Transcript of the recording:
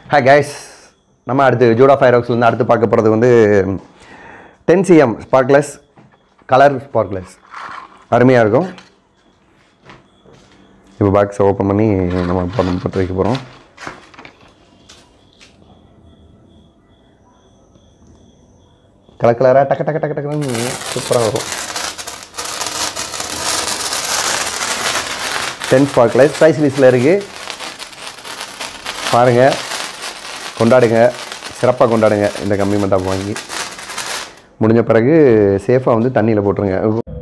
hi guys நம்ம அடுத்து Judah ஃபைராக்ஸ்லேருந்து அடுத்து பார்க்க போகிறது வந்து ten cm sparkles colour sparkles அருமையாக இருக்கும் இப்போ பாக்ஸை ஓப்பன் பண்ணி நம்ம படம் போட்டு வைக்க போகிறோம் கலர் கலராக டக்கு டக்கு டக்கு டக்குன்னு சூப்பராக வரும் டென் ஸ்பார்க்லெஸ் ப்ரைஸ் லிஸ்ட்டில் இருக்குது பாருங்கள் கொண்டாடுங்க சிறப்பாக கொண்டாடுங்க இந்த கம்மி மத்தாப்பு வாங்கி முடிஞ்ச பிறகு சேஃபாக வந்து தண்ணியில் போட்டுருங்க